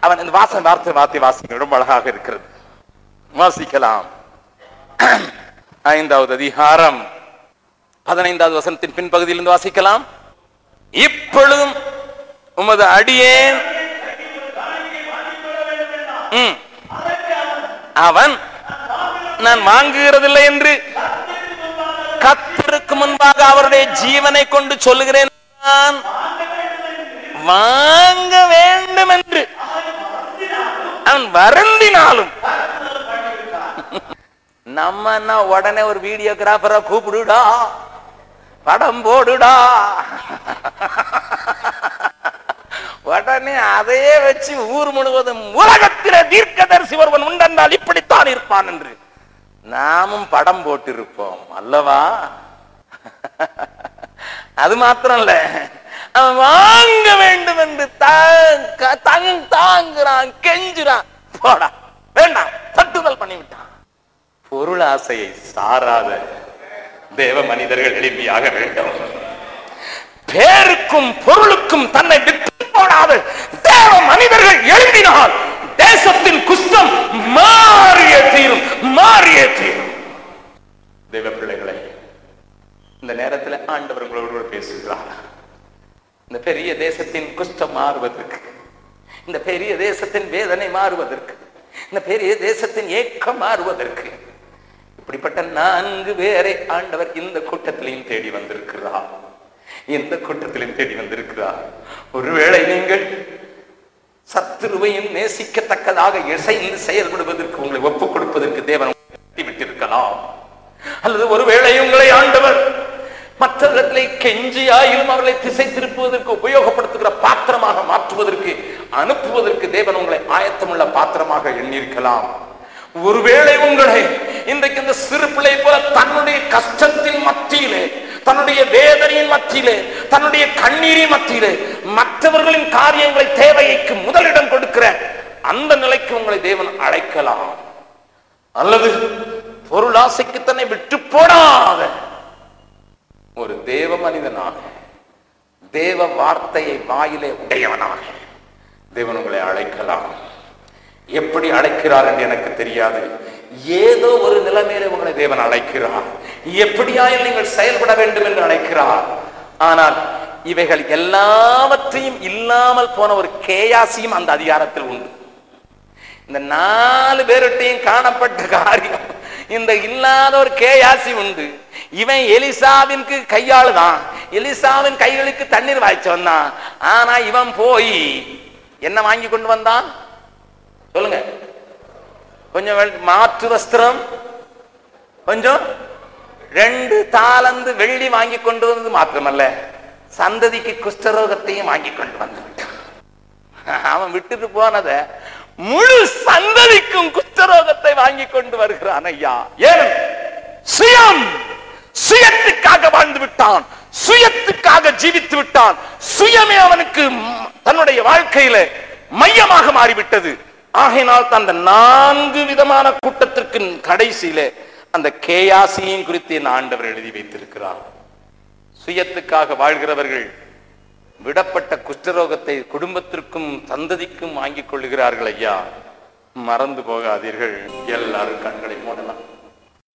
அவன் இந்த வாசனை வார்த்தை வார்த்தை வாசிக்க ரொம்ப அழகாக இருக்கிறது வாசிக்கலாம் ஐந்தாவது அதிகாரம் பதினைந்தாவது வசனத்தின் பின்பகுதியிலிருந்து வாசிக்கலாம் இப்பொழுதும் உமது அடியேன் ம். அவன் நான் வாங்குகிறதில்லை என்று கத்தருக்கு முன்பாக அவருடைய ஜீவனை கொண்டு சொல்லுகிறேன் நான் வாங்க வேண்டும் என்று அவன் வருந்தினாலும் நம்ம என்ன உடனே ஒரு வீடியோகிராஃபரை கூப்பிடுடா படம் போடுடா உடனே அதையே வச்சு ஊர் முழுவதும் உலகத்திலே தீர்க்கதரிசி ஒருவன் உண்டென்றால் இப்படித்தான் இருப்பான் என்று நாமும் படம் போட்டிருப்போம் அல்லவா அது மாத்திரம் இல்ல அவன் வாங்க வேண்டும் என்று தாங்க- தங்- தாங்குறான் கெஞ்சுறான் போடா வேண்டாம் தட்டுதல் பண்ணிவிட்டான் பொருள் ஆசையை சாராத தேவ மனிதர்கள் எழுப்பியாக வேண்டும் பேருக்கும் பொருளுக்கும் தன்னை விட்டு போடாத தேவ மனிதர்கள் எழுப்பினால் தேசத்தின் குஷ்டம் மாறியே தீரும் மாறியே தீரும் தேவ பிள்ளைகளை இந்த நேரத்தில் ஆண்டவர் உங்களோடு பேசுகிறார் இந்த பெரிய தேசத்தின் குஷ்டம் மாறுவதற்கு இந்த பெரிய தேசத்தின் வேதனை மாறுவதற்கு இந்த பெரிய தேசத்தின் ஏக்கம் மாறுவதற்கு இப்படிப்பட்ட நான்கு பேரை ஆண்டவர் இந்த கூட்டத்திலையும் தேடி வந்திருக்கிறார் இந்த கூட்டத்திலையும் தேடி வந்திருக்கிறார் ஒருவேளை நீங்கள் சத்துருவையும் நேசிக்கத்தக்கதாக இசைந்து செயல்படுவதற்கு உங்களை ஒப்புக் கொடுப்பதற்கு தேவன் உங்களை விட்டிருக்கலாம் அல்லது ஒருவேளை உங்களை ஆண்டவர் மற்றவர்களை கெஞ்சியாயிலும் அவர்களை திசை திருப்புவதற்கு உபயோகப்படுத்துகிற பாத்திரமாக மாற்றுவதற்கு அனுப்புவதற்கு தேவன் உங்களை ஆயத்தமுள்ள பாத்திரமாக எண்ணியிருக்கலாம் ஒருவேளை உங்களை இன்றைக்கு இந்த சிறு பிள்ளை போல தன்னுடைய கஷ்டத்தின் மத்தியிலே தன்னுடைய வேதனையின் மத்தியிலே தன்னுடைய கண்ணீரின் மத்தியிலே மற்றவர்களின் காரியங்களை தேவைக்கு முதலிடம் கொடுக்கிற அந்த நிலைக்கு உங்களை தேவன் அழைக்கலாம் அல்லது பொருளாசைக்கு தன்னை விட்டு போடாத ஒரு தேவ மனிதனாக தேவ வார்த்தையை வாயிலே உடையவனாக தேவன் உங்களை அழைக்கலாம் எப்படி அழைக்கிறார் என்று எனக்கு தெரியாது ஏதோ ஒரு நிலைமையில உங்களை தேவன் அழைக்கிறார் எப்படியாயும் நீங்கள் செயல்பட வேண்டும் என்று அழைக்கிறார் ஆனால் இவைகள் எல்லாவற்றையும் இல்லாமல் போன ஒரு கேயாசியும் அந்த அதிகாரத்தில் உண்டு இந்த நாலு பேருட்டையும் காணப்பட்ட காரியம் இந்த இல்லாத ஒரு கேயாசி உண்டு இவன் எலிசாவிற்கு கையாளுதான் எலிசாவின் கைகளுக்கு தண்ணீர் வாய்ச்சவன் தான் ஆனா இவன் போய் என்ன வாங்கி கொண்டு வந்தான் சொல்லுங்க கொஞ்சம் வெள்- மாற்று வஸ்திரம் கொஞ்சம் ரெண்டு தாளந்து வெள்ளி வாங்கி கொண்டு வந்தது மாத்திரமல்ல சந்ததிக்கு குஷ்டரோகத்தையும் வாங்கி கொண்டு வந்து விட்டான் அவன் விட்டுட்டு போனத முழு சந்ததிக்கும் குஷ்டரோகத்தை வாங்கி கொண்டு வருகிறான் ஐயா ஏன் சுயம் சுயத்துக்காக வாழ்ந்து விட்டான் சுயத்துக்காக ஜீவித்து விட்டான் சுயமே அவனுக்கு ம், தன்னுடைய வாழ்க்கையில மையமாக மாறிவிட்டது ஆகையினால் தான் அந்த நான்கு விதமான கூட்டத்திற்கு கடைசியில அந்த கேயாசியின் குறித்து என் ஆண்டவர் எழுதி வைத்திருக்கிறார் சுயத்துக்காக வாழ்கிறவர்கள் விடப்பட்ட குஷ்டரோகத்தை குடும்பத்திற்கும் சந்ததிக்கும் வாங்கிக் கொள்ளுகிறார்கள் ஐயா மறந்து போகாதீர்கள் எல்லாரும் கண்களை மூடலாம்